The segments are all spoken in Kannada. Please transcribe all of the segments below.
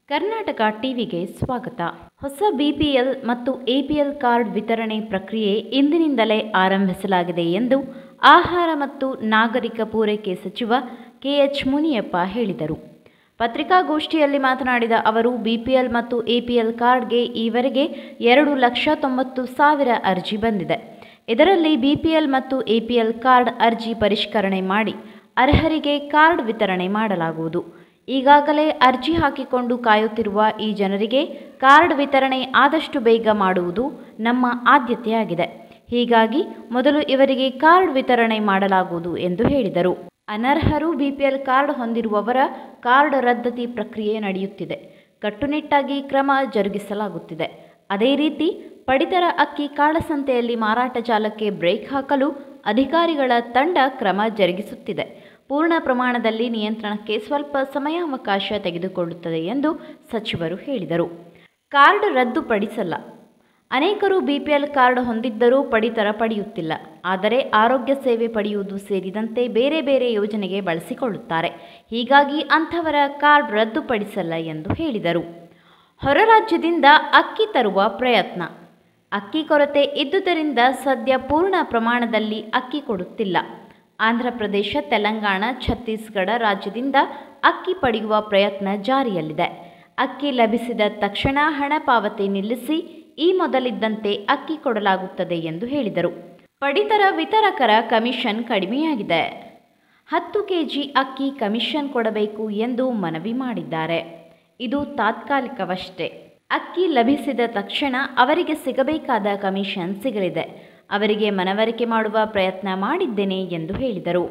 ಕರ್ನಾಟಕ ಟಿವಿಗೆ ಸ್ವಾಗತ ಹೊಸ ಬಿಪಿಎಲ್ ಮತ್ತು ಎಪಿಎಲ್ ಕಾರ್ಡ್ ವಿತರಣೆ ಪ್ರಕ್ರಿಯೆ ಇಂದಿನಿಂದಲೇ ಆರಂಭಿಸಲಾಗಿದೆ ಎಂದು ಆಹಾರ ಮತ್ತು ನಾಗರಿಕ ಪೂರೈಕೆ ಸಚಿವ ಕೆಎಚ್ ಮುನಿಯಪ್ಪ ಹೇಳಿದರು ಪತ್ರಿಕಾಗೋಷ್ಠಿಯಲ್ಲಿ ಮಾತನಾಡಿದ ಅವರು ಬಿಪಿಎಲ್ ಮತ್ತು ಎಪಿಎಲ್ ಕಾರ್ಡ್ಗೆ ಈವರೆಗೆ ಎರಡು ಲಕ್ಷ ತೊಂಬತ್ತು ಸಾವಿರ ಅರ್ಜಿ ಬಂದಿದೆ ಇದರಲ್ಲಿ ಬಿಪಿಎಲ್ ಮತ್ತು ಎಪಿಎಲ್ ಕಾರ್ಡ್ ಅರ್ಜಿ ಪರಿಷ್ಕರಣೆ ಮಾಡಿ ಅರ್ಹರಿಗೆ ಕಾರ್ಡ್ ವಿತರಣೆ ಮಾಡಲಾಗುವುದು ಈಗಾಗಲೇ ಅರ್ಜಿ ಹಾಕಿಕೊಂಡು ಕಾಯುತ್ತಿರುವ ಈ ಜನರಿಗೆ ಕಾರ್ಡ್ ವಿತರಣೆ ಆದಷ್ಟು ಬೇಗ ಮಾಡುವುದು ನಮ್ಮ ಆದ್ಯತೆಯಾಗಿದೆ ಹೀಗಾಗಿ ಮೊದಲು ಇವರಿಗೆ ಕಾರ್ಡ್ ವಿತರಣೆ ಮಾಡಲಾಗುವುದು ಎಂದು ಹೇಳಿದರು ಅನರ್ಹರು ಬಿಪಿಎಲ್ ಕಾರ್ಡ್ ಹೊಂದಿರುವವರ ಕಾರ್ಡ್ ರದ್ದತಿ ಪ್ರಕ್ರಿಯೆ ನಡೆಯುತ್ತಿದೆ ಕಟ್ಟುನಿಟ್ಟಾಗಿ ಕ್ರಮ ಜರುಗಿಸಲಾಗುತ್ತಿದೆ ಅದೇ ರೀತಿ ಪಡಿತರ ಅಕ್ಕಿ ಕಾಳಸಂತೆಯಲ್ಲಿ ಮಾರಾಟ ಜಾಲಕ್ಕೆ ಬ್ರೇಕ್ ಹಾಕಲು ಅಧಿಕಾರಿಗಳ ತಂಡ ಕ್ರಮ ಜರುಗಿಸುತ್ತಿದೆ ಪೂರ್ಣ ಪ್ರಮಾಣದಲ್ಲಿ ನಿಯಂತ್ರಣಕ್ಕೆ ಸ್ವಲ್ಪ ಸಮಯಾವಕಾಶ ತೆಗೆದುಕೊಳ್ಳುತ್ತದೆ ಎಂದು ಸಚಿವರು ಹೇಳಿದರು ಕಾರ್ಡ್ ರದ್ದುಪಡಿಸಲ್ಲ ಅನೇಕರು ಬಿಪಿಎಲ್ ಕಾರ್ಡ್ ಹೊಂದಿದ್ದರೂ ಪಡಿತರ ಪಡೆಯುತ್ತಿಲ್ಲ ಆದರೆ ಆರೋಗ್ಯ ಸೇವೆ ಪಡೆಯುವುದು ಸೇರಿದಂತೆ ಬೇರೆ ಬೇರೆ ಯೋಜನೆಗೆ ಬಳಸಿಕೊಳ್ಳುತ್ತಾರೆ ಹೀಗಾಗಿ ಅಂಥವರ ಕಾರ್ಡ್ ರದ್ದುಪಡಿಸಲ್ಲ ಎಂದು ಹೇಳಿದರು ಹೊರ ರಾಜ್ಯದಿಂದ ಅಕ್ಕಿ ತರುವ ಪ್ರಯತ್ನ ಅಕ್ಕಿ ಕೊರತೆ ಇದ್ದುದರಿಂದ ಸದ್ಯ ಪೂರ್ಣ ಪ್ರಮಾಣದಲ್ಲಿ ಅಕ್ಕಿ ಕೊಡುತ್ತಿಲ್ಲ ಆಂಧ್ರಪ್ರದೇಶ ತೆಲಂಗಾಣ ಛತ್ತೀಸ್ಗಢ ರಾಜ್ಯದಿಂದ ಅಕ್ಕಿ ಪಡೆಯುವ ಪ್ರಯತ್ನ ಜಾರಿಯಲ್ಲಿದೆ ಅಕ್ಕಿ ಲಭಿಸಿದ ತಕ್ಷಣ ಹಣ ಪಾವತಿ ನಿಲ್ಲಿಸಿ ಈ ಮೊದಲಿದ್ದಂತೆ ಅಕ್ಕಿ ಕೊಡಲಾಗುತ್ತದೆ ಎಂದು ಹೇಳಿದರು ಪಡಿತರ ವಿತರಕರ ಕಮಿಷನ್ ಕಡಿಮೆಯಾಗಿದೆ ಹತ್ತು ಕೆಜಿ ಅಕ್ಕಿ ಕಮಿಷನ್ ಕೊಡಬೇಕು ಎಂದು ಮನವಿ ಮಾಡಿದ್ದಾರೆ ಇದು ತಾತ್ಕಾಲಿಕವಷ್ಟೇ ಅಕ್ಕಿ ಲಭಿಸಿದ ತಕ್ಷಣ ಅವರಿಗೆ ಸಿಗಬೇಕಾದ ಕಮಿಷನ್ ಸಿಗಲಿದೆ ಅವರಿಗೆ ಮನವರಿಕೆ ಮಾಡುವ ಪ್ರಯತ್ನ ಮಾಡಿದ್ದೇನೆ ಎಂದು ಹೇಳಿದರು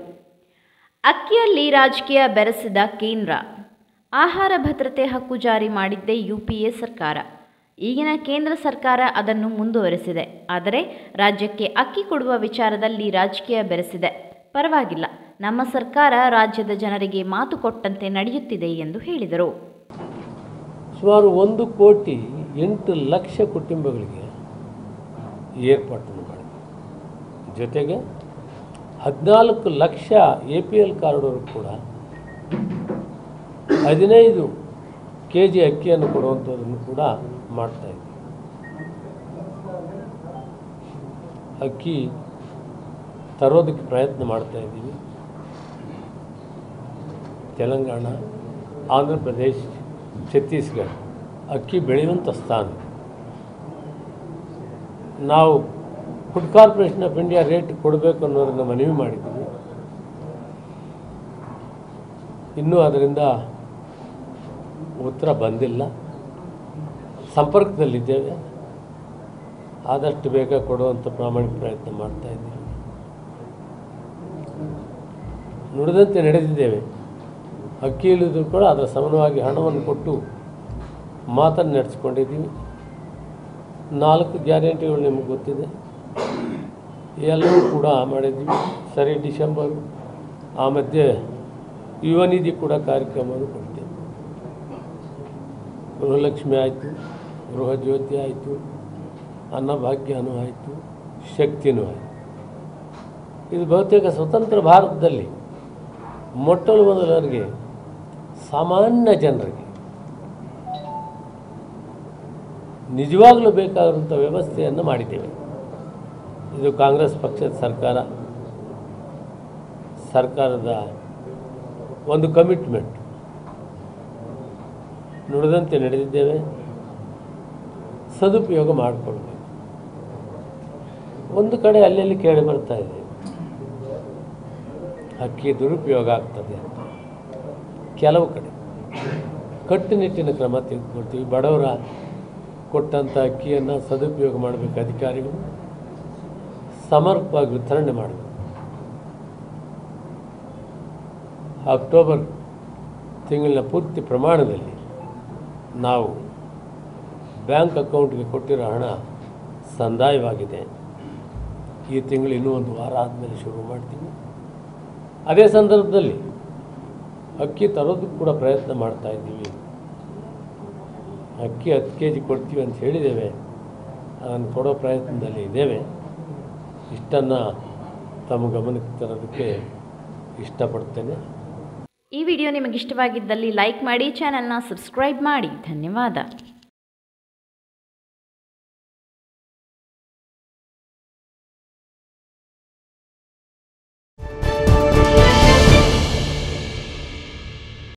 ಅಕ್ಕಿಯಲ್ಲಿ ರಾಜಕೀಯ ಬೆರೆಸಿದ ಕೇಂದ್ರ ಆಹಾರ ಭದ್ರತೆ ಹಕ್ಕು ಜಾರಿ ಮಾಡಿದ್ದೇ ಯುಪಿಎ ಸರ್ಕಾರ ಈಗಿನ ಕೇಂದ್ರ ಸರ್ಕಾರ ಅದನ್ನು ಮುಂದುವರೆಸಿದೆ ಆದರೆ ರಾಜ್ಯಕ್ಕೆ ಅಕ್ಕಿ ಕೊಡುವ ವಿಚಾರದಲ್ಲಿ ರಾಜಕೀಯ ಬೆರೆಸಿದೆ ಪರವಾಗಿಲ್ಲ ನಮ್ಮ ಸರ್ಕಾರ ರಾಜ್ಯದ ಜನರಿಗೆ ಮಾತು ಕೊಟ್ಟಂತೆ ನಡೆಯುತ್ತಿದೆ ಎಂದು ಹೇಳಿದರು ಸುಮಾರು ಒಂದು ಕೋಟಿ ಎಂಟು ಲಕ್ಷ ಕುಟುಂಬಗಳಿಗೆ ಏರ್ಪಾಟನ್ನು ಮಾಡಿದೆ ಜೊತೆಗೆ ಹದಿನಾಲ್ಕು ಲಕ್ಷ ಎ ಪಿ ಎಲ್ ಕಾರ್ಡವರು ಕೂಡ ಹದಿನೈದು ಕೆ ಜಿ ಅಕ್ಕಿಯನ್ನು ಕೊಡುವಂಥದ್ದನ್ನು ಕೂಡ ಮಾಡ್ತಾಯಿದ್ವಿ ಅಕ್ಕಿ ತರೋದಕ್ಕೆ ಪ್ರಯತ್ನ ಮಾಡ್ತಾ ಇದ್ದೀವಿ ತೆಲಂಗಾಣ ಆಂಧ್ರ ಪ್ರದೇಶ್ ಛತ್ತೀಸ್ಗಢ ಅಕ್ಕಿ ಬೆಳೆಯುವಂಥ ಸ್ಥಾನ ನಾವು Food Corporation of India rate ಕೊಡಬೇಕು ಅನ್ನೋದನ್ನು ಮನವಿ ಮಾಡಿದ್ದೀವಿ ಇನ್ನೂ ಅದರಿಂದ ಉತ್ತರ ಬಂದಿಲ್ಲ ಸಂಪರ್ಕದಲ್ಲಿದ್ದೇವೆ ಆದಷ್ಟು ಬೇಗ ಕೊಡುವಂಥ ಪ್ರಾಮಾಣಿಕ ಪ್ರಯತ್ನ ಮಾಡ್ತಾ ಇದ್ದೀವಿ ನುಡಿದಂತೆ ನಡೆದಿದ್ದೇವೆ ಅಕ್ಕಿ ಇಳಿದ್ರು ಕೂಡ ಅದರ ಸಮಾನವಾಗಿ ಹಣವನ್ನು ಕೊಟ್ಟು ಮಾತನ್ನು ನಡೆಸ್ಕೊಂಡಿದ್ದೀವಿ ನಾಲ್ಕು ಗ್ಯಾರಂಟಿಗಳು ನಿಮಗೆ ಗೊತ್ತಿದೆ ಎಲ್ಲವೂ ಕೂಡ ಮಾಡಿದ್ವಿ ಸರಿ ಡಿಸೆಂಬರು ಆ ಮಧ್ಯೆ ಯುವ ನಿಧಿ ಕೂಡ ಕಾರ್ಯಕ್ರಮವನ್ನು ಕೊಡ್ತೇವೆ ಗೃಹಲಕ್ಷ್ಮಿ ಆಯಿತು ಗೃಹ ಜ್ಯೋತಿ ಆಯಿತು ಅನ್ನಭಾಗ್ಯನೂ ಆಯಿತು ಶಕ್ತಿನೂ ಆಯಿತು ಇದು ಬಹುತೇಕ ಸ್ವತಂತ್ರ ಭಾರತದಲ್ಲಿ ಮೊಟ್ಟಲು ಮೊದಲರಿಗೆ ಸಾಮಾನ್ಯ ಜನರಿಗೆ ನಿಜವಾಗಲೂ ಬೇಕಾದಂಥ ವ್ಯವಸ್ಥೆಯನ್ನು ಮಾಡಿದ್ದೇವೆ ಇದು ಕಾಂಗ್ರೆಸ್ ಪಕ್ಷದ ಸರ್ಕಾರ ಸರ್ಕಾರದ ಒಂದು ಕಮಿಟ್ಮೆಂಟ್ ನುಡಿದಂತೆ ನಡೆದಿದ್ದೇವೆ ಸದುಪಯೋಗ ಮಾಡಿಕೊಳ್ಬೇಕು ಒಂದು ಕಡೆ ಅಲ್ಲಲ್ಲಿ ಕೇಳಿ ಬರ್ತಾ ಇದೆ ಅಕ್ಕಿ ದುರುಪಯೋಗ ಆಗ್ತದೆ ಅಂತ ಕೆಲವು ಕಡೆ ಕಟ್ಟುನಿಟ್ಟಿನ ಕ್ರಮ ತೆಗೆದುಕೊಳ್ತೀವಿ ಬಡವರ ಕೊಟ್ಟಂಥ ಅಕ್ಕಿಯನ್ನು ಸದುಪಯೋಗ ಮಾಡಬೇಕು ಅಧಿಕಾರಿಗಳು ಸಮರ್ಪಕವಾಗಿ ವಿತರಣೆ ಮಾಡಬೇಕು ಅಕ್ಟೋಬರ್ ತಿಂಗಳಿನ ಪೂರ್ತಿ ಪ್ರಮಾಣದಲ್ಲಿ ನಾವು ಬ್ಯಾಂಕ್ ಅಕೌಂಟ್ಗೆ ಕೊಟ್ಟಿರೋ ಹಣ ಸಂದಾಯವಾಗಿದೆ ಈ ತಿಂಗಳು ಇನ್ನೂ ಒಂದು ವಾರ ಆದಮೇಲೆ ಶುರು ಮಾಡ್ತೀವಿ ಅದೇ ಸಂದರ್ಭದಲ್ಲಿ ಅಕ್ಕಿ ತರೋದಕ್ಕೆ ಕೂಡ ಪ್ರಯತ್ನ ಮಾಡ್ತಾ ಇದ್ದೀವಿ ಅಕ್ಕಿ ಹತ್ತು ಕೆ ಜಿ ಕೊಡ್ತೀವಿ ಅಂತ ಹೇಳಿದ್ದೇವೆ ಅದನ್ನು ಕೊಡೋ ಪ್ರಯತ್ನದಲ್ಲಿ ಇದ್ದೇವೆ ಇಷ್ಟನ್ನು ತಮ್ಮ ಗಮನಕ್ಕೆ ತರೋದಕ್ಕೆ ಇಷ್ಟಪಡ್ತೇನೆ ಈ ವಿಡಿಯೋ ನಿಮಗೆ ಇಷ್ಟವಾಗಿದ್ದಲ್ಲಿ ಲೈಕ್ ಮಾಡಿ ಚಾನೆಲ್ನ ಸಬ್ಸ್ಕ್ರೈಬ್ ಮಾಡಿ ಧನ್ಯವಾದ